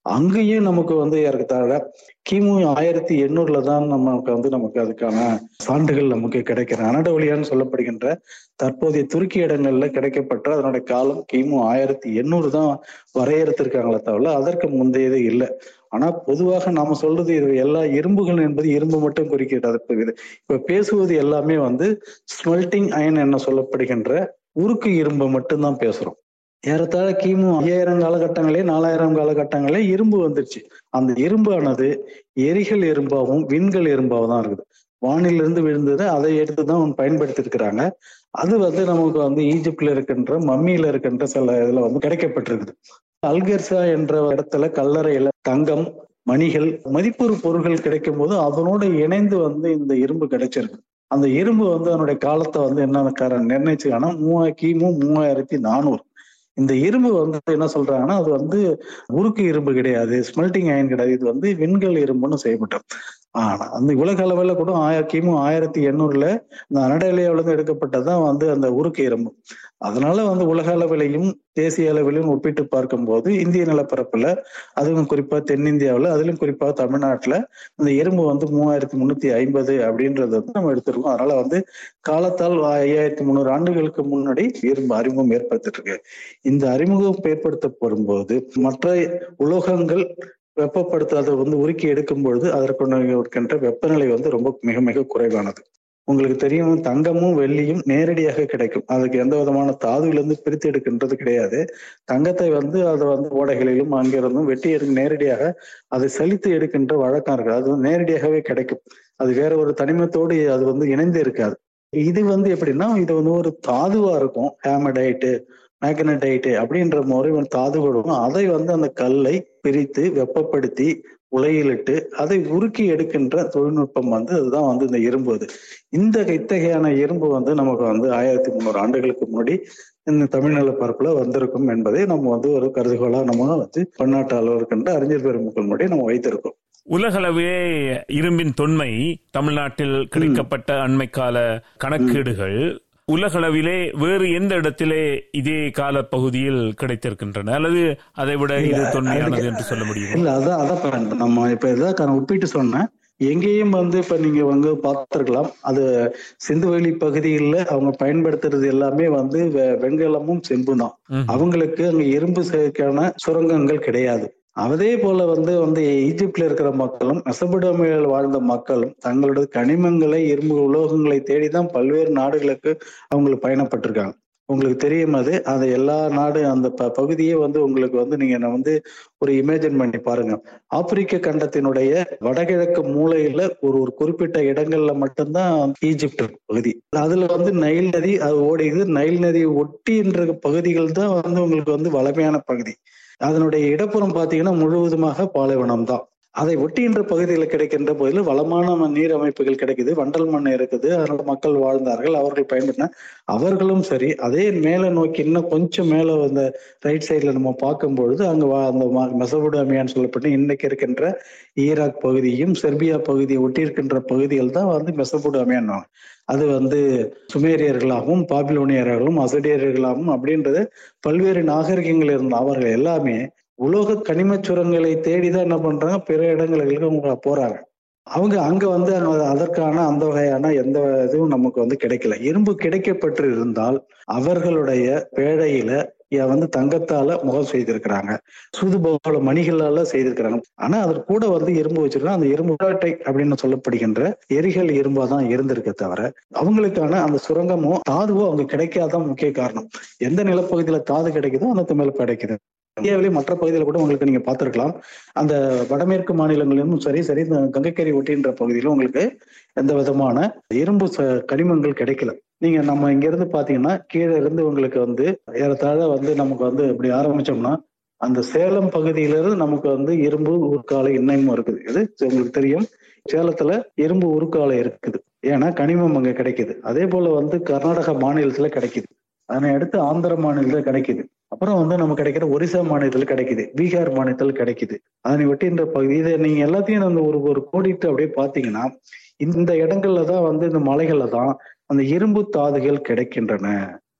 அங்கேயும் நமக்கு வந்து ஏறத்தாழ கிமு ஆயிரத்தி எண்ணூறுல தான் நமக்கு வந்து நமக்கு அதுக்கான சான்றுகள் நமக்கு கிடைக்கிற அனடோலியான்னு சொல்லப்படுகின்ற தற்போதைய துருக்கி இடங்கள்ல கிடைக்கப்பட்ட அதனுடைய காலம் கிமு ஆயிரத்தி எண்ணூறு தான் வரையறுத்திருக்காங்களே தவிர அதற்கு முந்தையது இல்லை ஆனா பொதுவாக நாம சொல்றது இது எல்லா இரும்புகள் என்பது இரும்பு மட்டும் குறிக்கிறது அது இப்ப இது இப்ப பேசுவது எல்லாமே வந்து ஸ்மெல்டிங் அயன் என்ன சொல்லப்படுகின்ற உருக்கு இரும்பு மட்டும்தான் பேசுறோம் ஏறத்தாழ கிமு ஐயாயிரம் காலகட்டங்களே நாலாயிரம் காலகட்டங்களே இரும்பு வந்துருச்சு அந்த இரும்பானது எரிகள் எறும்பாகவும் விண்கள் எறும்பாகவும் தான் இருக்குது வானிலிருந்து விழுந்தது அதை எடுத்து தான் பயன்படுத்தி இருக்கிறாங்க அது வந்து நமக்கு வந்து ஈஜிப்ட்ல இருக்கின்ற மம்மியில இருக்கின்ற சில இதுல வந்து கிடைக்கப்பட்டிருக்குது அல்கர்சா என்ற இடத்துல கல்லறையில தங்கம் மணிகள் மதிப்புறு பொருட்கள் கிடைக்கும் போது அதனோட இணைந்து வந்து இந்த இரும்பு கிடைச்சிருக்கு அந்த இரும்பு வந்து அதனுடைய காலத்தை வந்து என்னென்ன காரணம் நிர்ணயிச்சுக்கான மூவா கிமு மூவாயிரத்தி நானூறு இந்த இரும்பு வந்து என்ன சொல்றாங்கன்னா அது வந்து உருக்கு இரும்பு கிடையாது ஸ்மெல்டிங் அயன் கிடையாது இது வந்து விண்கல் இரும்புன்னு செய்யப்பட்டது ஆனா அந்த உலக அளவில் கூட ஆய கிமு ஆயிரத்தி எண்ணூறுல இந்த அனடேலியாவில இருந்து எடுக்கப்பட்டதான் வந்து அந்த உருக்கு இரும்பு அதனால வந்து உலக அளவிலையும் தேசிய அளவிலும் ஒப்பிட்டு பார்க்கும்போது இந்திய நிலப்பரப்புல அதுவும் குறிப்பா தென்னிந்தியாவில் அதிலும் குறிப்பா தமிழ்நாட்டுல இந்த இரும்பு வந்து மூவாயிரத்தி முன்னூத்தி ஐம்பது அப்படின்றது வந்து நம்ம எடுத்திருக்கோம் அதனால வந்து காலத்தால் ஐயாயிரத்தி முந்நூறு ஆண்டுகளுக்கு முன்னாடி இரும்பு அறிமுகம் ஏற்படுத்திட்டு இருக்கு இந்த அறிமுகம் ஏற்படுத்தப்படும் போது மற்ற உலோகங்கள் வெப்பப்படுத்தாத வந்து உருக்கி எடுக்கும் பொழுது அதற்குள்ள இருக்கின்ற வெப்பநிலை வந்து ரொம்ப மிக மிக குறைவானது உங்களுக்கு தெரியும் தங்கமும் வெள்ளியும் நேரடியாக கிடைக்கும் அதுக்கு எந்த விதமான தாதுவிலிருந்து பிரித்து எடுக்கின்றது கிடையாது தங்கத்தை வந்து அதை வந்து ஓடைகளிலும் அங்கிருந்தும் வெட்டி எடுக்க நேரடியாக அதை செலுத்தி எடுக்கின்ற வழக்கம் இருக்கு அது வந்து நேரடியாகவே கிடைக்கும் அது வேற ஒரு தனிமத்தோடு அது வந்து இணைந்து இருக்காது இது வந்து எப்படின்னா இது வந்து ஒரு தாதுவா இருக்கும் ஹேமடைட்டு மேக்னடைட்டு அப்படின்ற முறை வந்து தாதுகளும் அதை வந்து அந்த கல்லை பிரித்து வெப்பப்படுத்தி உலையிலிட்டு அதை உருக்கி எடுக்கின்ற தொழில்நுட்பம் வந்து அதுதான் வந்து இந்த இரும்பு அது இந்த இத்தகையான இரும்பு வந்து நமக்கு வந்து ஆயிரத்தி முந்நூறு ஆண்டுகளுக்கு முன்னாடி இந்த தமிழ்நில பரப்புல வந்திருக்கும் என்பதை நம்ம வந்து ஒரு கருதுகோளா நம்ம வந்து பன்னாட்டு அளவு இருக்கின்ற அறிஞர் பெருமக்கள் முன்னாடி நம்ம வைத்திருக்கோம் உலகளவே இரும்பின் தொன்மை தமிழ்நாட்டில் கிடைக்கப்பட்ட அண்மை கால கணக்கீடுகள் உலகளவிலே வேறு எந்த இடத்திலே இதே கால பகுதியில் கிடைத்திருக்கின்றன அல்லது அதை விட இது தொன்மையானது என்று சொல்ல முடியும் இல்ல அதான் அதான் பாருங்க நம்ம இப்ப இதான் ஒப்பிட்டு சொன்னேன் எங்கேயும் வந்து இப்ப நீங்க வந்து பார்த்திருக்கலாம் அது சிந்துவெளி பகுதியில் அவங்க பயன்படுத்துறது எல்லாமே வந்து வெண்கலமும் செம்பு தான் அவங்களுக்கு அங்க இரும்பு சேர்க்கான சுரங்கங்கள் கிடையாது அதே போல வந்து வந்து ஈஜிப்ட்ல இருக்கிற மக்களும் மெசபடோமியாவில் வாழ்ந்த மக்களும் தங்களோட கனிமங்களை இரும்பு உலோகங்களை தேடிதான் பல்வேறு நாடுகளுக்கு அவங்களுக்கு பயணப்பட்டிருக்காங்க உங்களுக்கு தெரியும் அது அந்த எல்லா நாடு அந்த ப பகுதியே வந்து உங்களுக்கு வந்து நீங்க வந்து ஒரு இமேஜின் பண்ணி பாருங்க ஆப்பிரிக்க கண்டத்தினுடைய வடகிழக்கு மூலையில ஒரு ஒரு குறிப்பிட்ட இடங்கள்ல மட்டும்தான் ஈஜிப்ட் பகுதி அதுல வந்து நைல் நதி அது ஓடிது நைல் நதி ஒட்டின்ற பகுதிகள் தான் வந்து உங்களுக்கு வந்து வளமையான பகுதி அதனுடைய இடப்புறம் பார்த்தீங்கன்னா முழுவதுமாக பாலைவனம் தான் அதை ஒட்டின்ற பகுதியில் கிடைக்கின்ற போதில் வளமான நீர் அமைப்புகள் கிடைக்குது வண்டல் மண் இருக்குது அதனால மக்கள் வாழ்ந்தார்கள் அவர்கள் பயன்படுத்தின அவர்களும் சரி அதே மேலே நோக்கி இன்னும் கொஞ்சம் மேலே அந்த ரைட் சைட்ல நம்ம பார்க்கும் பொழுது அங்க அந்த மெசபுடாமியான்னு சொல்லப்பட்டு இன்னைக்கு இருக்கின்ற ஈராக் பகுதியும் செர்பியா பகுதியை ஒட்டி இருக்கின்ற பகுதிகள் தான் வந்து மெசபுடாமியான் அது வந்து சுமேரியர்களாகவும் பாபிலோனியர்களாகவும் அசடியர்களாகவும் அப்படின்றது பல்வேறு நாகரிகங்கள் இருந்த அவர்கள் எல்லாமே உலோக கனிம சுரங்களை தேடிதான் என்ன பண்றாங்க பிற இடங்களுக்கு அவங்க போறாங்க அவங்க அங்க வந்து அதற்கான அந்த வகையான எந்த இதுவும் நமக்கு வந்து கிடைக்கல இரும்பு கிடைக்கப்பட்டு இருந்தால் அவர்களுடைய பேழையில வந்து தங்கத்தால முகம் செய்திருக்கிறாங்க சூதுபோல மணிகளால செய்திருக்கிறாங்க ஆனா அதற்கு கூட வந்து இரும்பு வச்சிருக்காங்க அந்த இரும்பு அப்படின்னு சொல்லப்படுகின்ற எரிகள் இரும்பா தான் இருந்திருக்க தவிர அவங்களுக்கான அந்த சுரங்கமும் தாதுவோ அவங்க கிடைக்காதான் முக்கிய காரணம் எந்த நிலப்பகுதியில தாது கிடைக்குதோ அந்த மேல கிடைக்குது இந்தியாவிலே மற்ற பகுதியில் கூட உங்களுக்கு நீங்க பார்த்திருக்கலாம் அந்த வடமேற்கு மாநிலங்களிலும் சரி சரி இந்த கங்கைக்கரை ஒட்டின்ற பகுதியிலும் உங்களுக்கு எந்த விதமான இரும்பு கனிமங்கள் கிடைக்கல நீங்க நம்ம இங்க இருந்து பாத்தீங்கன்னா கீழே இருந்து உங்களுக்கு வந்து ஏறத்தாழ வந்து நமக்கு வந்து இப்படி ஆரம்பிச்சோம்னா அந்த சேலம் பகுதியிலிருந்து நமக்கு வந்து இரும்பு உருக்காலை இன்னமும் இருக்குது இது உங்களுக்கு தெரியும் சேலத்துல இரும்பு உருக்காலை இருக்குது ஏன்னா கனிமம் அங்க கிடைக்குது அதே போல வந்து கர்நாடக மாநிலத்துல கிடைக்குது அதனை அடுத்து ஆந்திர மாநிலத்துல கிடைக்குது அப்புறம் வந்து நம்ம கிடைக்கிற ஒரிசா மாநிலத்துல கிடைக்குது பீகார் மாநிலத்தில் கிடைக்குது அதனை ஒட்டின்ற பகுதி இதை நீங்க எல்லாத்தையும் அந்த ஒரு ஒரு கோடிட்டு அப்படியே பாத்தீங்கன்னா இந்த இடங்கள்ல தான் வந்து இந்த மலைகள்ல தான் அந்த இரும்பு தாதுகள் கிடைக்கின்றன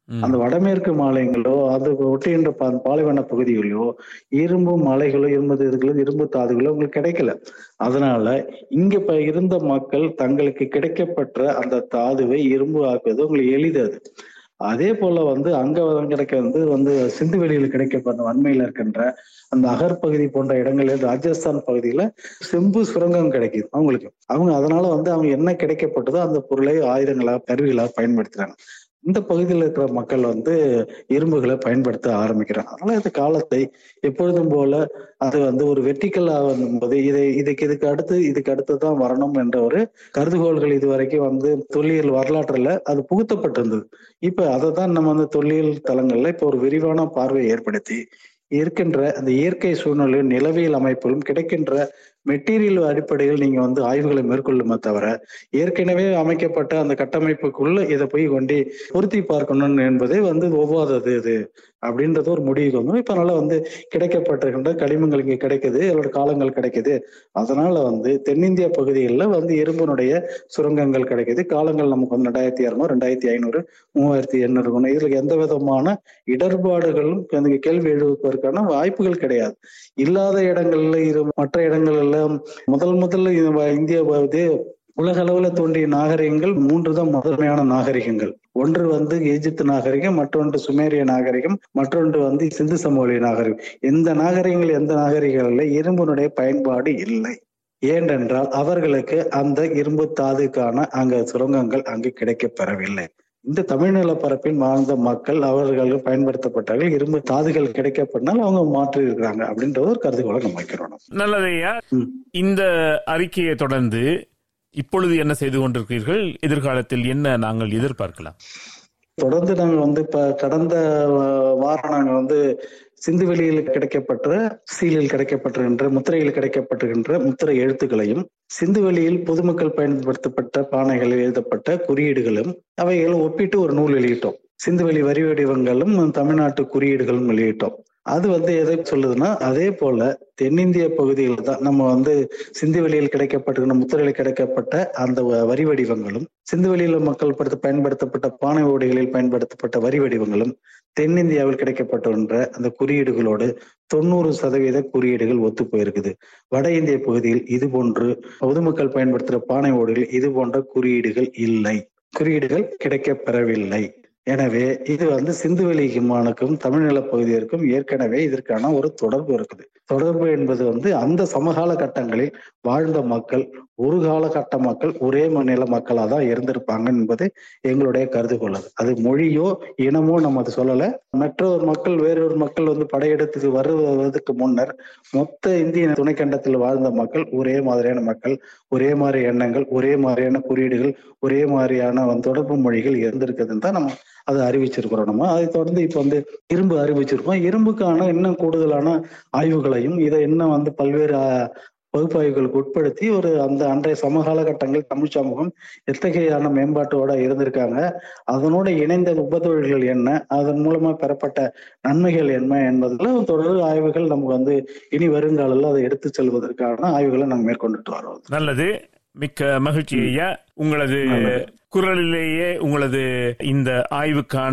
அந்த வடமேற்கு மாநிலங்களோ அது ஒட்டுகின்ற பா- பாலைவன பகுதிகளிலோ இரும்பு மலைகளோ இரும்பு இதுகளோ இரும்பு தாதுகளோ உங்களுக்கு கிடைக்கல அதனால இங்க இப்ப இருந்த மக்கள் தங்களுக்கு கிடைக்கப்பட்ட அந்த தாதுவை இரும்பு ஆக்குவது உங்களுக்கு எளிது அது அதே போல வந்து அங்க வந்து கிடைக்க வந்து வந்து சிந்து வெளியில் கிடைக்கப்பட்ட வன்மையில இருக்கின்ற அந்த அகர் பகுதி போன்ற இடங்கள்ல ராஜஸ்தான் பகுதியில செம்பு சுரங்கம் கிடைக்குது அவங்களுக்கு அவங்க அதனால வந்து அவங்க என்ன கிடைக்கப்பட்டதோ அந்த பொருளை ஆயுதங்களா கருவிகளா பயன்படுத்துறாங்க இந்த பகுதியில் இருக்கிற மக்கள் வந்து இரும்புகளை பயன்படுத்த ஆரம்பிக்கிறாங்க அதனால இந்த காலத்தை எப்பொழுதும் போல அது வந்து ஒரு வெர்டிக்கல் போது இதை இதுக்கு இதுக்கு அடுத்து இதுக்கு அடுத்து தான் வரணும் என்ற ஒரு கருதுகோள்கள் இதுவரைக்கும் வந்து தொல்லியல் வரலாற்றுல அது புகுத்தப்பட்டிருந்தது இப்ப அதை தான் நம்ம வந்து தொல்லியல் தளங்கள்ல இப்ப ஒரு விரிவான பார்வையை ஏற்படுத்தி இருக்கின்ற அந்த இயற்கை சூழ்நிலையும் நிலவியல் அமைப்புகளும் கிடைக்கின்ற மெட்டீரியல் அடிப்படையில் நீங்க வந்து ஆய்வுகளை மேற்கொள்ளுமே தவிர ஏற்கனவே அமைக்கப்பட்ட அந்த கட்டமைப்புக்குள்ள இதை போய் கொண்டு பொருத்தி பார்க்கணும் என்பது வந்து ஒவ்வாதது இது அப்படின்றது ஒரு முடிவுக்கு வந்து இப்ப அதனால வந்து கிடைக்கப்பட்டிருக்கின்ற களிமங்கள் இங்க கிடைக்குது அதோட காலங்கள் கிடைக்குது அதனால வந்து தென்னிந்திய பகுதிகளில் வந்து இரும்பினுடைய சுரங்கங்கள் கிடைக்குது காலங்கள் நமக்கு வந்து ரெண்டாயிரத்தி இரநூறு ரெண்டாயிரத்தி ஐநூறு மூவாயிரத்தி எண்ணூறு குணம் இதுல எந்த விதமான இடர்பாடுகளும் அந்த கேள்வி எழுப்புவதற்கான வாய்ப்புகள் கிடையாது இல்லாத இடங்கள்ல இரு மற்ற இடங்கள்ல முதல் முதல்ல இது வ- இந்தியா வந்து உலக அளவுல தோன்றிய நாகரிகங்கள் மூன்று தான் முதன்மையான நாகரிகங்கள் ஒன்று வந்து எகிப்து நாகரிகம் மற்றொன்று சுமேரிய நாகரிகம் மற்றொன்று வந்து சிந்து சமவெளி நாகரிகம் எந்த நாகரிகங்கள் எந்த நாகரிகங்கள்ல இரும்பினுடைய பயன்பாடு இல்லை ஏனென்றால் அவர்களுக்கு அந்த இரும்பு தாதுக்கான அங்க சுரங்கங்கள் அங்கு கிடைக்கப் பெறவில்லை இந்த தமிழ் நிலப்பரப்பில் வாழ்ந்த மக்கள் அவர்களுக்கு பயன்படுத்தப்பட்டார்கள் இரும்பு தாதுகள் கிடைக்கப்பட்டால் அவங்க மாற்றி இருக்கிறாங்க அப்படின்ற ஒரு கருதுகோளை நம்ம வைக்கிறோம் நம்ம. நல்லதையா ம். இந்த அறிக்கையை தொடர்ந்து இப்பொழுது என்ன செய்து கொண்டிருக்கிறீர்கள் எதிர்காலத்தில் என்ன நாங்கள் எதிர்பார்க்கலாம் தொடர்ந்து நாங்க வந்து இப்ப கடந்த அஹ், வாரம் நாங்க வந்து சிந்துவெளியில் கிடைக்கப்பட்ட சீலில் கிடைக்கப்பட்டிருக்கின்ற முத்திரையில் கிடைக்கப்பட்டிருக்கின்ற முத்திரை எழுத்துக்களையும் சிந்துவெளியில் பொதுமக்கள் பயன்படுத்தப்பட்ட பானைகளில் எழுதப்பட்ட குறியீடுகளும் அவைகளை ஒப்பிட்டு ஒரு நூல் வெளியிட்டோம் சிந்துவெளி வரி வடிவங்களும் தமிழ்நாட்டு குறியீடுகளும் வெளியிட்டோம் அது வந்து எதை சொல்லுதுன்னா அதே போல தென்னிந்திய பகுதியில் தான் நம்ம வந்து சிந்துவெளியில் கிடைக்கப்பட்டிருக்கிற முத்திரையில் கிடைக்கப்பட்ட அந்த வ- வரி வடிவங்களும் சிந்துவெளியில மக்கள் படுத்த பயன்படுத்தப்பட்ட பானை ஓடைகளில் பயன்படுத்தப்பட்ட வரி வடிவங்களும் தென்னிந்தியாவில் கிடைக்கப்பட்டுன்ற அந்த குறியீடுகளோடு தொண்ணூறு சதவீத குறியீடுகள் ஒத்து போயிருக்குது வட இந்திய பகுதியில் இது போன்று பொதுமக்கள் பயன்படுத்துகிற பானை ஓடுகளில் இது போன்ற குறியீடுகள் இல்லை குறியீடுகள் கிடைக்கப் பெறவில்லை எனவே இது வந்து சிந்துவெளி விமானுக்கும் தமிழ்நில பகுதியிற்கும் ஏற்கனவே இதற்கான ஒரு தொடர்பு இருக்குது தொடர்பு என்பது வந்து அந்த சமகால கட்டங்களில் வாழ்ந்த மக்கள் ஒரு காலகட்ட மக்கள் ஒரே மாநில மக்களாக தான் இருந்திருப்பாங்க என்பது எங்களுடைய கருதுகோள் அது அது மொழியோ இனமோ நம்ம அது சொல்லல மற்றொரு மக்கள் வேறொரு மக்கள் வந்து படையெடுத்து வருவதற்கு முன்னர் மொத்த இந்திய துணைக்கண்டத்தில் வாழ்ந்த மக்கள் ஒரே மாதிரியான மக்கள் ஒரே மாதிரி எண்ணங்கள் ஒரே மாதிரியான குறியீடுகள் ஒரே மாதிரியான வந்து தொடர்பு மொழிகள் இருந்திருக்குதுன்னு தான் நம்ம அதை அறிவிச்சிருக்கிறோம் நம்ம அதை தொடர்ந்து இப்ப வந்து இரும்பு அறிவிச்சிருக்கோம் இரும்புக்கான இன்னும் கூடுதலான ஆய்வுகளையும் இதை இன்னும் வந்து பல்வேறு ஆஹ், பகுப்பாய்வுகளுக்கு உட்படுத்தி ஒரு அந்த அன்றைய சமகால கட்டங்கள் தமிழ் சமூகம் எத்தகையான மேம்பாட்டோட இருந்திருக்காங்க அதனோட இணைந்த உபதொழில்கள் என்ன அதன் மூலமா பெறப்பட்ட நன்மைகள் என்ன என்பதுல தொடர் ஆய்வுகள் நமக்கு வந்து இனி வருங்காலில் அதை எடுத்து செல்வதற்கான ஆய்வுகளை நம்ம மேற்கொண்டுட்டு வரோம் நல்லது மிக்க மகிழ்ச்சி ஐயா உங்களது குரலிலேயே உங்களது இந்த ஆய்வுக்கான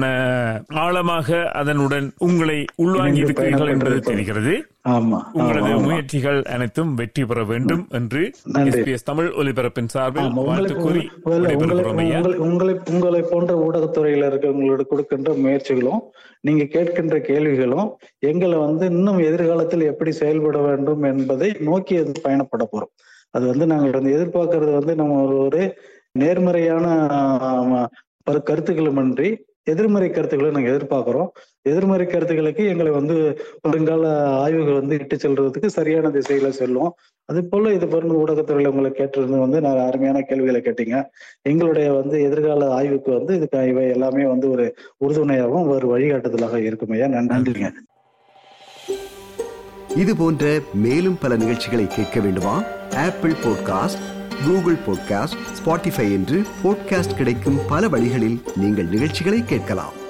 ஆழமாக அதனுடன் உங்களை உள்வாங்கி இணைந்து இருக்கிறீர்கள் என்பது பயணப்பட்டிருக்கிறோம். தெரிகிறது ஆமா உங்களது ஆமா, ஆமா. முயற்சிகள் அனைத்தும் வெற்றி பெற வேண்டும் என்று நன்றி. எஸ்பிஎஸ் தமிழ் ஒலிபரப்பின் சார்பில் ஆமா, வாழ்த்து உங்களுக்கு- கூறி உங்களை- உங்களை விடைபெறுகிறோம் ஐயா உங்களை- உங்களை உங்களை போன்ற ஊடகத்துறையில இருக்கவங்களோட கொடுக்கின்ற முயற்சிகளும் நீங்க கேட்கின்ற கேள்விகளும் எங்களை வந்து இன்னும் எதிர்காலத்தில் எப்படி செயல்பட வேண்டும் என்பதை நோக்கி அது பயணப்பட போறோம் அது வந்து நாங்கள் வந்து எதிர்பார்க்கறது வந்து நம்ம ஒரு ஒரு நேர்மறையான ஆமா, பல கருத்துக்களுமின்றி எதிர்மறை கருத்துக்களை நாங்கள் எதிர்பார்க்கிறோம் எதிர்மறை கருத்துக்களுக்கு எங்களை வந்து வருங்கால ஆய்வுகள் வந்து இட்டு செல்றதுக்கு சரியான திசையில செல்லும் அது போல இது போன்ற ஊடகத்துறையில உங்களை கேட்டிருந்து வந்து நான் அருமையான கேள்விகளை கேட்டீங்க எங்களுடைய வந்து எதிர்கால ஆய்வுக்கு வந்து இதுக்கு இவை எல்லாமே வந்து ஒரு உறுதுணையாகவும் ஒரு வழிகாட்டுதலாக இருக்கும் ஐயா நன்- நன்றிங்க இது போன்ற மேலும் பல நிகழ்ச்சிகளை கேட்க வேண்டுமா Apple podcast Google podcast Spotify என்று பாட்காஸ்ட் கிடைக்கும் பல வழிகளில் நீங்கள் நிகழ்ச்சிகளை கேட்கலாம்